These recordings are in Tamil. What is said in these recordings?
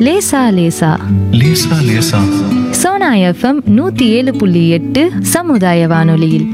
லேசா லேசா லேசா லேசா சோனா எஃப்எம் நூத்தி ஏழு புள்ளி எட்டு சமுதாய வானொலியில்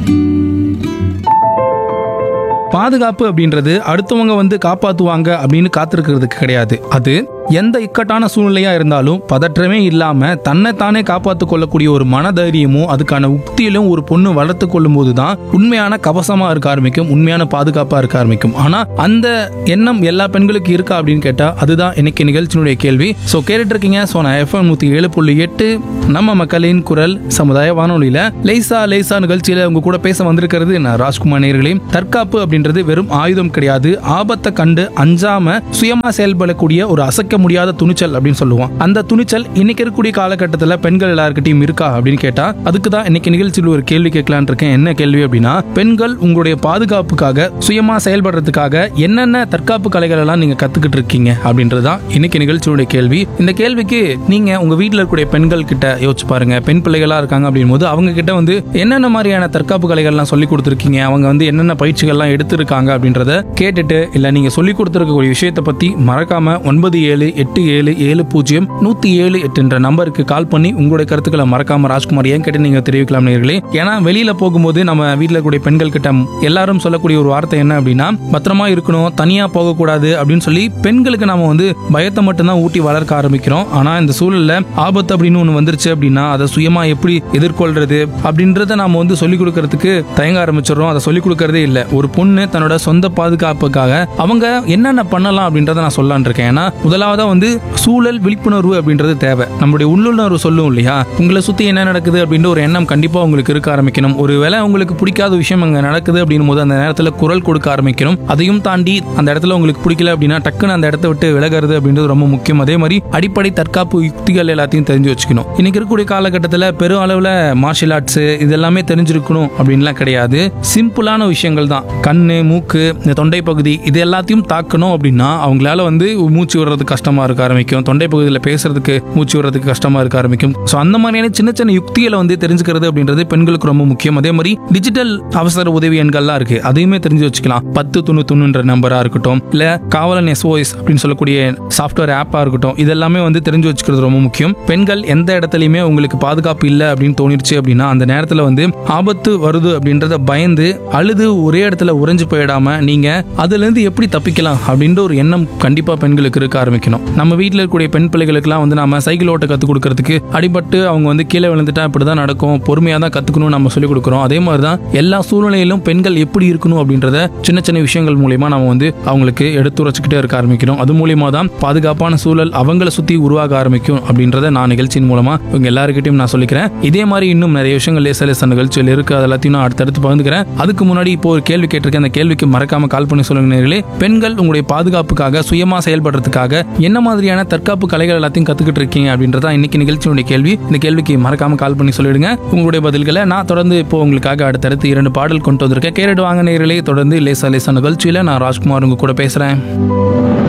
பாதுகாப்பு அப்படின்றது அடுத்தவங்க வந்து காப்பாத்துவாங்க அப்படின்னு காத்திருக்கிறதுக்கு கிடையாது அது எந்த இக்கட்டான சூழ்நிலையா இருந்தாலும் பதற்றமே இல்லாம தன்னை தானே காப்பாத்து கொள்ளக்கூடிய ஒரு மனதைரியமும் அதுக்கான உக்தியிலும் ஒரு பொண்ணு வளர்த்து கொள்ளும் போதுதான் உண்மையான கவசமா இருக்க ஆரம்பிக்கும் உண்மையான பாதுகாப்பா இருக்க ஆரம்பிக்கும் ஆனா அந்த எண்ணம் எல்லா பெண்களுக்கு இருக்கா அப்படின்னு கேட்டா அதுதான் இன்னைக்கு நிகழ்ச்சியினுடைய கேள்வி ஸோ கேட்டுட்டு இருக்கீங்க ஸோ நான் எஃப்எம் நூத்தி ஏழு புள்ளி எட்டு நம்ம மக்களின் குரல் சமுதாய வானொலியில லேசா லேசா நிகழ்ச்சியில உங்க கூட பேச வந்திருக்கிறது நான் ராஜ்குமார் நேர்களே தற்காப்பு அப்படின்றது வெறும் ஆயுதம் கிடையாது ஆபத்தை கண்டு அஞ்சாம சுயமா செயல்படக்கூடிய ஒரு அசைக்க முடியாத துணிச்சல் அப்படின்னு சொல்லுவோம் அந்த துணிச்சல் இன்னைக்கு இருக்கக்கூடிய காலகட்டத்தில் பெண்கள் எல்லாருக்கிட்டையும் இருக்கா அப்படின்னு கேட்டா அதுக்கு தான் இன்னைக்கு நிகழ்ச்சியில் ஒரு கேள்வி கேட்கலான் இருக்கேன் என்ன கேள்வி அப்படின்னா பெண்கள் உங்களுடைய பாதுகாப்புக்காக சுயமா செயல்படுறதுக்காக என்னென்ன தற்காப்பு கலைகள் எல்லாம் நீங்க கத்துக்கிட்டு இருக்கீங்க அப்படின்றதுதான் இன்னைக்கு நிகழ்ச்சியுடைய கேள்வி இந்த கேள்விக்கு நீங்க உங்க வீட்டில் இருக்கக்கூடிய பெண்கள் கிட்ட யோசிச்சு பாருங்க பெண் பிள்ளைகளா இருக்காங்க அப்படின் போது அவங்க கிட்ட வந்து என்னென்ன மாதிரியான தற்காப்பு கலைகள்லாம் சொல்லி கொடுத்துருக்கீங்க அவங்க வந்து என்னென்ன பயிற்சிகள்லாம் எடுத்திருக்காங்க அப்படின்றத கேட்டுட்டு இல்ல நீங்க சொல்லி கொடுத்துருக்கக்கூடிய விஷயத்தை பத்தி மறக்காம ஒன்பது ஏழு எட்டு ஏழு ஏழு பூஜ்ஜியம் நூத்தி ஏழு எட்டு என்ற நம்பருக்கு கால் பண்ணி உங்களுடைய கருத்துக்களை மறக்காம ராஜ்குமார் ஏன் கேட்டு நீங்க தெரிவிக்கலாம் நேர்களே ஏன்னா வெளியில போகும்போது நம்ம வீட்டில் கூடிய பெண்கள் கிட்ட எல்லாரும் சொல்லக்கூடிய ஒரு வார்த்தை என்ன அப்படின்னா பத்திரமா இருக்கணும் தனியா போகக்கூடாது அப்படின்னு சொல்லி பெண்களுக்கு நாம வந்து பயத்தை மட்டும்தான் ஊட்டி வளர்க்க ஆரம்பிக்கிறோம் ஆனா இந்த சூழல்ல ஆபத்து அப்படின்னு ஒண்ணு வந்துருச்சு அப்படின்னா அதை சுயமா எப்படி எதிர்கொள்றது அப்படின்றத நாம வந்து சொல்லிக் கொடுக்கறதுக்கு தயங்க ஆரம்பிச்சிடுறோம் அதை சொல்லிக் கொடுக்கறதே இல்லை ஒரு பொண்ணு தன்னோட சொந்த பாதுகாப்புக்காக அவங்க என்னென்ன பண்ணலாம் அப்படின்றத நான் சொல்லலான் இருக்கேன் ஏன்னா முதலாவதா வந்து சூழல் விழிப்புணர்வு அப்படின்றது தேவை நம்மளுடைய உள்ளுணர்வு சொல்லும் இல்லையா உங்களை சுத்தி என்ன நடக்குது அப்படின்ற ஒரு எண்ணம் கண்டிப்பா உங்களுக்கு இருக்க ஆரம்பிக்கணும் ஒருவேளை உங்களுக்கு பிடிக்காத விஷயம் அங்க நடக்குது அப்படின்னும் போது அந்த நேரத்துல குரல் கொடுக்க ஆரம்பிக்கணும் அதையும் தாண்டி அந்த இடத்துல உங்களுக்கு பிடிக்கல அப்படின்னா டக்குன்னு அந்த இடத்த விட்டு விலகிறது அப்படின்றது ரொம்ப முக்கியம் அதே மாதிரி அடிப்படை தற்காப்பு யுக்திகள் எல்லாத்தையும் தெரிஞ்சு வச்சுக்கணும் இன்னைக்கு இருக்கக்கூடிய காலகட்டத்தில் பெரும் அளவில் மார்ஷியல் ஆர்ட்ஸ் இதெல்லாமே தெரிஞ்சிருக்கணும் அப்படின்லாம் கிடையாது சிம்பிளான விஷயங்கள் தான் கண்ணு மூக்கு இந்த தொண்டை பகுதி இது எல்லாத்தையும் தாக்கணும் அப்படின்னா அவங்களால வந்து மூச்சு விடுறது கஷ்டமா இருக்க ஆரம்பிக்கும் தொண்டை பகுதியில் பேசுறதுக்கு மூச்சு விடுறதுக்கு கஷ்டமா இருக்க ஆரம்பிக்கும் ஸோ அந்த மாதிரியான சின்ன சின்ன யுக்திகளை வந்து தெரிஞ்சுக்கிறது அப்படின்றது பெண்களுக்கு ரொம்ப முக்கியம் அதே மாதிரி டிஜிட்டல் அவசர உதவி எண்கள்லாம் இருக்கு அதையுமே தெரிஞ்சு வச்சுக்கலாம் பத்து தொண்ணூத்தொன்னுன்ற நம்பரா இருக்கட்டும் இல்ல காவலன் எஸ்ஓஎஸ் அப்படின்னு சொல்லக்கூடிய சாஃப்ட்வேர் ஆப்பா இருக்கட்டும் இதெல்லாமே வந்து தெரிஞ்சு வச்சுக்கிறது ரொம்ப முக்கியம் பெண்கள் எந்த இடத்துலையுமே உங்களுக்கு பாதுகாப்பு இல்லை அப்படின்னு தோணிருச்சு அப்படின்னா அந்த நேரத்தில் வந்து ஆபத்து வருது அப்படின்றத பயந்து அழுது ஒரே இடத்துல உறைஞ்சு போயிடாம நீங்க அதுல இருந்து எப்படி தப்பிக்கலாம் அப்படின்ற ஒரு எண்ணம் கண்டிப்பா பெண்களுக்கு இருக்க ஆரம்பிக்கணும் நம்ம வீட்டில் இருக்கக்கூடிய பெண் பிள்ளைகளுக்குலாம் வந்து நாம சைக்கிள் ஓட்ட கற்றுக் கொடுக்கறதுக்கு அடிபட்டு அவங்க வந்து கீழே விழுந்துட்டா இப்படிதான் நடக்கும் பொறுமையாக தான் கற்றுக்கணும் நம்ம சொல்லிக் கொடுக்குறோம் அதே மாதிரி தான் எல்லா சூழ்நிலையிலும் பெண்கள் எப்படி இருக்கணும் அப்படின்றத சின்ன சின்ன விஷயங்கள் மூலியமா நம்ம வந்து அவங்களுக்கு எடுத்துரைச்சிக்கிட்டே இருக்க ஆரம்பிக்கணும் அது மூலியமா தான் பாதுகாப்பான சூழல் அவங்கள சுத்தி உருவாக ஆரம்பிக்கும் அப்படின்றத நான் நிகழ்ச்சியின் மூலமா இவங்க எல்லாருக்கிட்டையும் நான் சொல்லிக்கிறேன் இதே மாதிரி இன்னும் நிறைய விஷயங்கள் லேச லேச நிகழ்ச்சியில் இருக்கு அது எல்லாத்தையும் நான் அடுத்தடுத்து பகிர்ந்துக்கிறேன் அதுக்கு முன்னாடி இப்போ ஒரு கேள்வி கேட்டிருக்கேன் அந்த கேள்விக்கு மறக்காம கால் பண்ணி சொல்லுங்க நேர்களே பெண்கள் உங்களுடைய பாதுகாப்புக்காக சுயமா செயல்படுறதுக்காக என்ன மாதிரியான தற்காப்பு கலைகள் எல்லாத்தையும் கத்துக்கிட்டு இருக்கீங்க அப்படின்றதா இன்னைக்கு நிகழ்ச்சியுடைய கேள்வி இந்த கேள்விக்கு மறக்காம கால் பண்ணி சொல்லிடுங்க உங்களுடைய பதில்களை நான் தொடர்ந்து இப்போ உங்களுக்காக அடுத்தடுத்து இரண்டு பாடல் கொண்டு வந்திருக்கேன் கேரட் வாங்க நேர்களே தொடர்ந்து லேசா லேசா நிகழ்ச்சியில நான் ராஜ்குமார் உங்க கூட பேசுறேன்